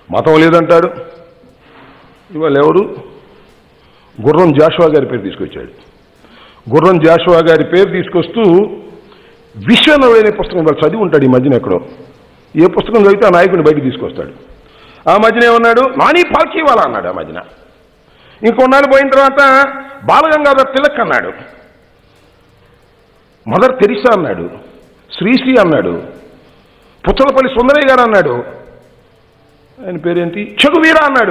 మతం లేదంటాడు ఇవాళ ఎవరు గుర్రం జాషువా గారి పేరు తీసుకొచ్చాడు గుర్రం జాషువా గారి పేరు తీసుకొస్తూ విశ్వనవైన పుస్తకం వాళ్ళు చదివి ఉంటాడు ఈ మధ్యన ఎక్కడో ఏ పుస్తకం చదివితే ఆ నాయకుడిని బయటికి తీసుకొస్తాడు ఆ మధ్యన ఏమన్నాడు నాని పాల్కీవాలా అన్నాడు ఆ మధ్యన ఇంకొన్నాళ్ళు పోయిన తర్వాత బాలగంగాధర్ తిలక్ అన్నాడు మదర్ తెరిసా అన్నాడు శ్రీశ్రీ అన్నాడు పుచ్చలపల్లి సుందరయ్య గారు అన్నాడు ఆయన పేరేంటి చెగువీర అన్నాడు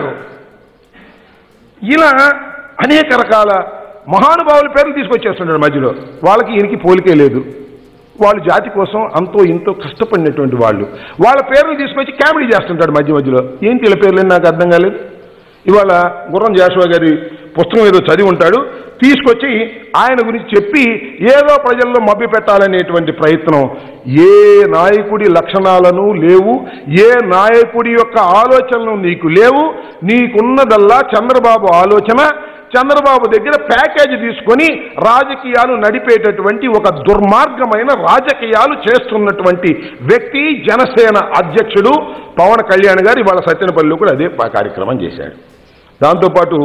ఇలా అనేక రకాల మహానుభావుల పేర్లు తీసుకొచ్చేస్తున్నాడు మధ్యలో వాళ్ళకి ఈయనకి పోలికే లేదు వాళ్ళు జాతి కోసం అంతో ఇంతో కష్టపడినటువంటి వాళ్ళు వాళ్ళ పేర్లు తీసుకొచ్చి కామెడీ చేస్తుంటాడు మధ్య మధ్యలో ఏంటి వీళ్ళ పేర్లు నాకు అర్థం కాలేదు ఇవాళ గుర్రం జాషువా గారి పుస్తకం ఏదో చదివి ఉంటాడు తీసుకొచ్చి ఆయన గురించి చెప్పి ఏదో ప్రజల్లో మభ్య పెట్టాలనేటువంటి ప్రయత్నం ఏ నాయకుడి లక్షణాలను లేవు ఏ నాయకుడి యొక్క ఆలోచనలు నీకు లేవు నీకున్నదల్లా చంద్రబాబు ఆలోచన చంద్రబాబు దగ్గర ప్యాకేజీ తీసుకొని రాజకీయాలు నడిపేటటువంటి ఒక దుర్మార్గమైన రాజకీయాలు చేస్తున్నటువంటి వ్యక్తి జనసేన అధ్యక్షుడు పవన్ కళ్యాణ్ గారు ఇవాళ సత్యనపల్లిలో కూడా అదే కార్యక్రమం చేశాడు దాంతోపాటు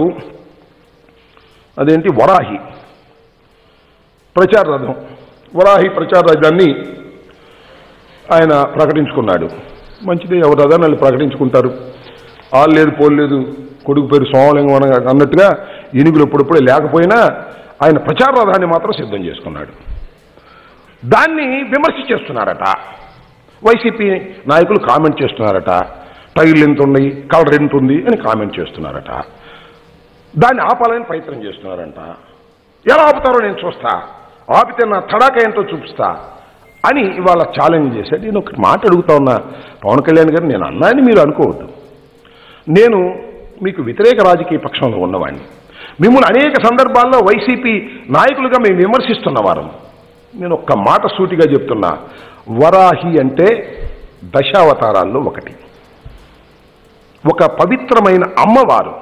అదేంటి వరాహి ప్రచార రథం వరాహి ప్రచార రథాన్ని ఆయన ప్రకటించుకున్నాడు మంచిదే ఎవరు రథాన్ని ప్రకటించుకుంటారు ఆలు లేదు పోలు లేదు కొడుకు పేరు సోమలింగం అనగా అన్నట్టుగా ఎనుగులు ఎప్పుడప్పుడే లేకపోయినా ఆయన ప్రచార రథాన్ని మాత్రం సిద్ధం చేసుకున్నాడు దాన్ని విమర్శ చేస్తున్నారట వైసీపీ నాయకులు కామెంట్ చేస్తున్నారట టైర్లు ఎంత ఉన్నాయి కలర్ ఎంత ఉంది అని కామెంట్ చేస్తున్నారట దాన్ని ఆపాలని ప్రయత్నం చేస్తున్నారంట ఎలా ఆపుతారో నేను చూస్తా ఆపితే నా తడాక ఏంటో చూపిస్తా అని ఇవాళ ఛాలెంజ్ చేశాడు నేను ఒక మాట అడుగుతా ఉన్నా పవన్ కళ్యాణ్ గారు నేను అన్నా అని మీరు అనుకోవద్దు నేను మీకు వ్యతిరేక రాజకీయ పక్షంలో ఉన్నవాడిని మిమ్మల్ని అనేక సందర్భాల్లో వైసీపీ నాయకులుగా మేము విమర్శిస్తున్నవారం నేను ఒక్క మాట సూటిగా చెప్తున్నా వరాహి అంటే దశావతారాల్లో ఒకటి ఒక పవిత్రమైన అమ్మవారు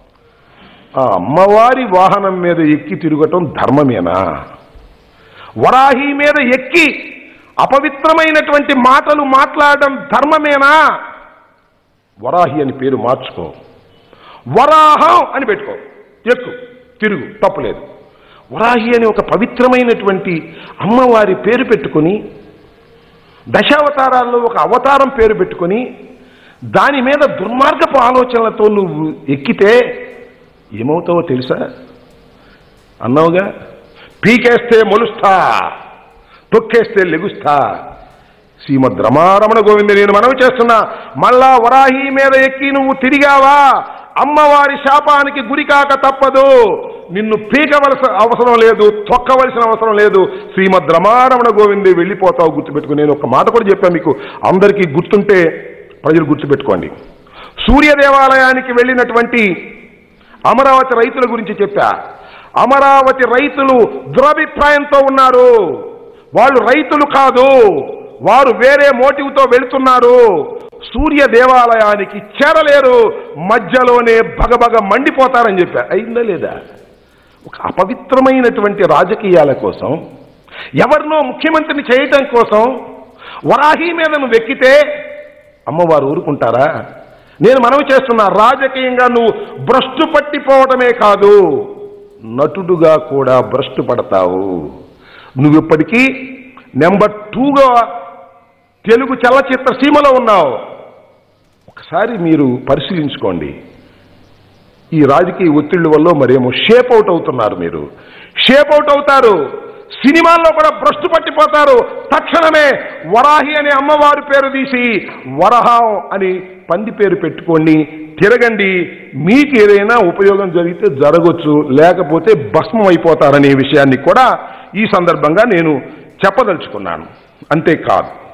ఆ అమ్మవారి వాహనం మీద ఎక్కి తిరగటం ధర్మమేనా వరాహి మీద ఎక్కి అపవిత్రమైనటువంటి మాటలు మాట్లాడడం ధర్మమేనా వరాహి అని పేరు మార్చుకో వరాహం అని పెట్టుకో ఎక్కు తిరుగు తప్పులేదు వరాహి అని ఒక పవిత్రమైనటువంటి అమ్మవారి పేరు పెట్టుకొని దశావతారాల్లో ఒక అవతారం పేరు పెట్టుకొని దాని మీద దుర్మార్గపు ఆలోచనలతో నువ్వు ఎక్కితే ఏమవుతావో తెలుసా అన్నావుగా పీకేస్తే మొలుస్తా తొక్కేస్తే లెగుస్తా శ్రీమద్ రమారమణ గోవింద నేను మనవి చేస్తున్నా మళ్ళా వరాహి మీద ఎక్కి నువ్వు తిరిగావా అమ్మవారి శాపానికి గురికాక తప్పదు నిన్ను పీకవలసిన అవసరం లేదు తొక్కవలసిన అవసరం లేదు శ్రీమద్ రమారమణ గోవిందే వెళ్ళిపోతావు గుర్తుపెట్టుకో నేను ఒక మాట కూడా చెప్పాను మీకు అందరికీ గుర్తుంటే ప్రజలు గుర్తుపెట్టుకోండి సూర్య దేవాలయానికి వెళ్ళినటువంటి అమరావతి రైతుల గురించి చెప్పా అమరావతి రైతులు దురభిప్రాయంతో ఉన్నారు వాళ్ళు రైతులు కాదు వారు వేరే మోటివ్తో వెళుతున్నారు సూర్య దేవాలయానికి చేరలేరు మధ్యలోనే భగభగ మండిపోతారని చెప్పా అయిందా లేదా ఒక అపవిత్రమైనటువంటి రాజకీయాల కోసం ఎవరినో ముఖ్యమంత్రిని చేయటం కోసం వరాహి మీద నువ్వు ఎక్కితే అమ్మవారు ఊరుకుంటారా నేను మనవి చేస్తున్నా రాజకీయంగా నువ్వు భ్రష్టు పట్టిపోవటమే కాదు నటుడుగా కూడా భ్రష్టు పడతావు నువ్వు ఇప్పటికీ నెంబర్ టూగా తెలుగు చలచిత్ర సీమలో ఉన్నావు ఒకసారి మీరు పరిశీలించుకోండి ఈ రాజకీయ ఒత్తిళ్ల వల్ల మరేమో షేప్ అవుట్ అవుతున్నారు మీరు షేప్ అవుట్ అవుతారు సినిమాల్లో కూడా భ్రష్టు పట్టిపోతారు తక్షణమే వరాహి అనే అమ్మవారి పేరు తీసి వరహం అని పంది పేరు పెట్టుకోండి తిరగండి మీకు ఏదైనా ఉపయోగం జరిగితే జరగచ్చు లేకపోతే భస్మం అయిపోతారనే విషయాన్ని కూడా ఈ సందర్భంగా నేను చెప్పదలుచుకున్నాను అంతేకాదు